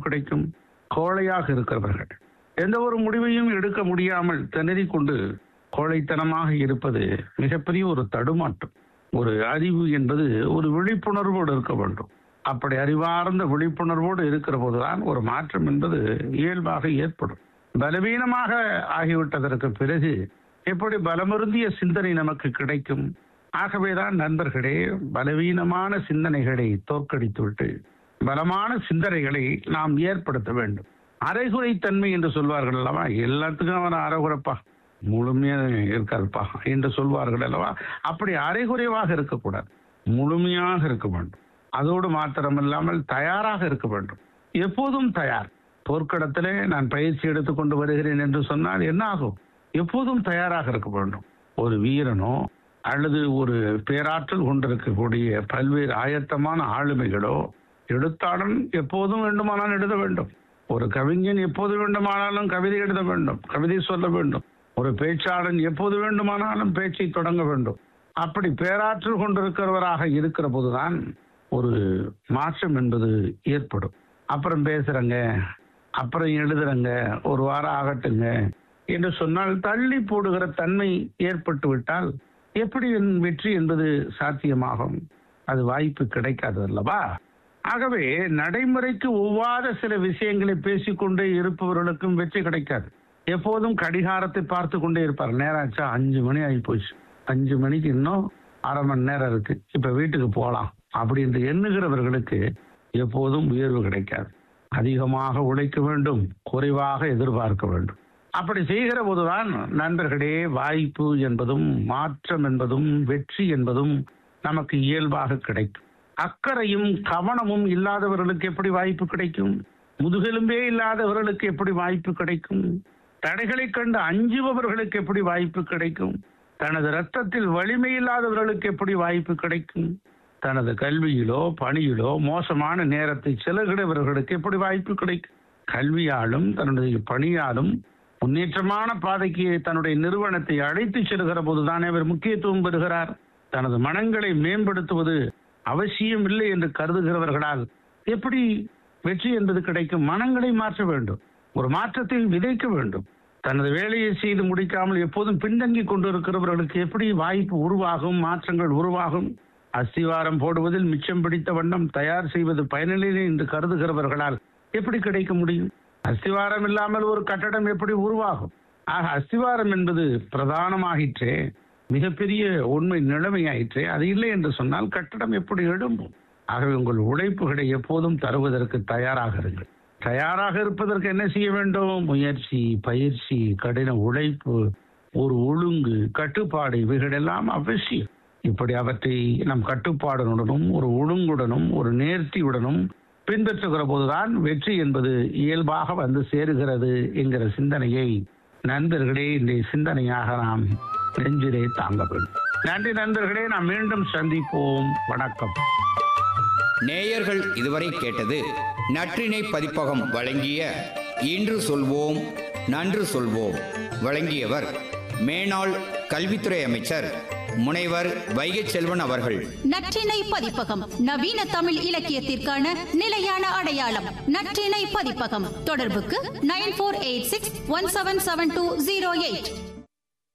கிடைக்கும் கோழையாக இருக்கிறவர்கள் எந்த ஒரு முடிவையும் எடுக்க முடியாமல் திணறிக் கொண்டு கோழைத்தனமாக இருப்பது மிகப்பெரிய ஒரு தடுமாற்றம் ஒரு அறிவு என்பது ஒரு விழிப்புணர்வோடு இருக்க வேண்டும் அப்படி அறிவார்ந்த விழிப்புணர்வோடு இருக்கிற போதுதான் ஒரு மாற்றம் என்பது இயல்பாக ஏற்படும் பலவீனமாக ஆகிவிட்டதற்கு பிறகு எப்படி பலமருந்திய சிந்தனை நமக்கு கிடைக்கும் ஆகவேதான் நண்பர்களே பலவீனமான சிந்தனைகளை தோற்கடித்துவிட்டு பலமான சிந்தனைகளை நாம் ஏற்படுத்த வேண்டும் அரைகுறை தன்மை என்று சொல்வார்கள் அல்லவா எல்லாத்துக்கும் அவன் அரைகுறைப்பா முழுமையா இருக்காதுப்பா என்று சொல்வார்கள் அல்லவா அப்படி அரைகுறைவாக இருக்கக்கூடாது முழுமையாக இருக்க வேண்டும் அதோடு மாத்திரமில்லாமல் தயாராக இருக்க வேண்டும் எப்போதும் தயார் போர்க்களத்திலே நான் பயிற்சி எடுத்துக்கொண்டு வருகிறேன் என்று சொன்னால் என்ன ஆகும் எப்போதும் தயாராக இருக்க வேண்டும் ஒரு வீரனோ அல்லது ஒரு பேராற்றல் கொண்டிருக்கக்கூடிய பல்வேறு ஆயத்தமான ஆளுமைகளோ எழுத்தாளன் எப்போதும் வேண்டுமானால் எழுத வேண்டும் ஒரு கவிஞன் எப்போது வேண்டுமானாலும் கவிதை எழுத வேண்டும் கவிதை சொல்ல வேண்டும் ஒரு பேச்சாளன் எப்போது வேண்டுமானாலும் பேச்சை தொடங்க வேண்டும் அப்படி பேராற்றல் கொண்டிருக்கிறவராக இருக்கிற போதுதான் ஒரு மாற்றம் என்பது ஏற்படும் அப்புறம் பேசுறங்க அப்புறம் எழுதுறங்க ஒரு வாரம் ஆகட்டுங்க என்று சொன்னால் தள்ளி போடுகிற தன்மை ஏற்பட்டு விட்டால் எப்படி என் வெற்றி என்பது சாத்தியமாகும் அது வாய்ப்பு கிடைக்காது அல்லவா ஆகவே நடைமுறைக்கு ஒவ்வாத சில விஷயங்களை பேசிக்கொண்டே இருப்பவர்களுக்கும் வெற்றி கிடைக்காது எப்போதும் கடிகாரத்தை பார்த்து கொண்டே இருப்பார் நேராச்சா அஞ்சு மணி ஆகி போச்சு அஞ்சு மணிக்கு இன்னும் அரை மணி நேரம் இருக்கு இப்ப வீட்டுக்கு போகலாம் அப்படின்னு எண்ணுகிறவர்களுக்கு எப்போதும் உயர்வு கிடைக்காது அதிகமாக உழைக்க வேண்டும் குறைவாக எதிர்பார்க்க வேண்டும் அப்படி செய்கிற போதுதான் நண்பர்களே வாய்ப்பு என்பதும் மாற்றம் என்பதும் வெற்றி என்பதும் நமக்கு இயல்பாக கிடைக்கும் அக்கறையும் கவனமும் இல்லாதவர்களுக்கு எப்படி வாய்ப்பு கிடைக்கும் முதுகெலும்பே இல்லாதவர்களுக்கு எப்படி வாய்ப்பு கிடைக்கும் தடைகளை கண்டு அஞ்சுபவர்களுக்கு எப்படி வாய்ப்பு கிடைக்கும் தனது ரத்தத்தில் வலிமை இல்லாதவர்களுக்கு எப்படி வாய்ப்பு கிடைக்கும் தனது கல்வியிலோ பணியிலோ மோசமான நேரத்தை செலவிடுபவர்களுக்கு எப்படி வாய்ப்பு கிடைக்கும் கல்வியாலும் தன்னுடைய பணியாலும் முன்னேற்றமான பாதைக்கு தன்னுடைய நிறுவனத்தை அழைத்து செல்கிற போதுதானே அவர் முக்கியத்துவம் பெறுகிறார் தனது மனங்களை மேம்படுத்துவது அவசியம் இல்லை என்று கருதுகிறவர்களால் எப்படி வெற்றி என்பது கிடைக்கும் மனங்களை மாற்ற வேண்டும் ஒரு மாற்றத்தை விதைக்க வேண்டும் தனது வேலையை செய்து முடிக்காமல் எப்போதும் பின்தங்கி கொண்டிருக்கிறவர்களுக்கு எப்படி வாய்ப்பு உருவாகும் மாற்றங்கள் உருவாகும் அஸ்திவாரம் போடுவதில் மிச்சம் பிடித்த வண்ணம் தயார் செய்வது பயனில்லை என்று கருதுகிறவர்களால் எப்படி கிடைக்க முடியும் அஸ்திவாரம் இல்லாமல் ஒரு கட்டடம் எப்படி உருவாகும் ஆக அஸ்திவாரம் என்பது பிரதானமாகிற்றே மிகப்பெரிய உண்மை நிலைமையாயிற்றே அது இல்லை என்று சொன்னால் கட்டடம் எப்படி எழும்பும் ஆகவே உங்கள் உழைப்புகளை எப்போதும் தருவதற்கு தயாராக இருங்கள் தயாராக இருப்பதற்கு என்ன செய்ய வேண்டும் முயற்சி பயிற்சி கடின உழைப்பு ஒரு ஒழுங்கு கட்டுப்பாடு இவைகளெல்லாம் அவசியம் இப்படி அவற்றை நம் கட்டுப்பாடுடனும் ஒரு ஒழுங்குடனும் ஒரு நேர்த்தியுடனும் பின்பற்றுகிற போதுதான் வெற்றி என்பது இயல்பாக வந்து சேருகிறது என்கிற சிந்தனையை நண்பர்களே இந்த சிந்தனையாக நாம் நெஞ்சிலே தாங்க வேண்டும் நன்றி நண்பர்களே நாம் மீண்டும் சந்திப்போம் வணக்கம் நேயர்கள் இதுவரை கேட்டது நற்றினை பதிப்பகம் வழங்கிய இன்று சொல்வோம் நன்று சொல்வோம் வழங்கியவர் மேனாள் கல்வித்துறை அமைச்சர் முனைவர் வைகை செல்வன் அவர்கள் நற்றினை பதிப்பகம் நவீன தமிழ் இலக்கியத்திற்கான நிலையான அடையாளம் நற்றினை பதிப்பகம் தொடர்புக்கு nine four eight six one seven seven two zero eight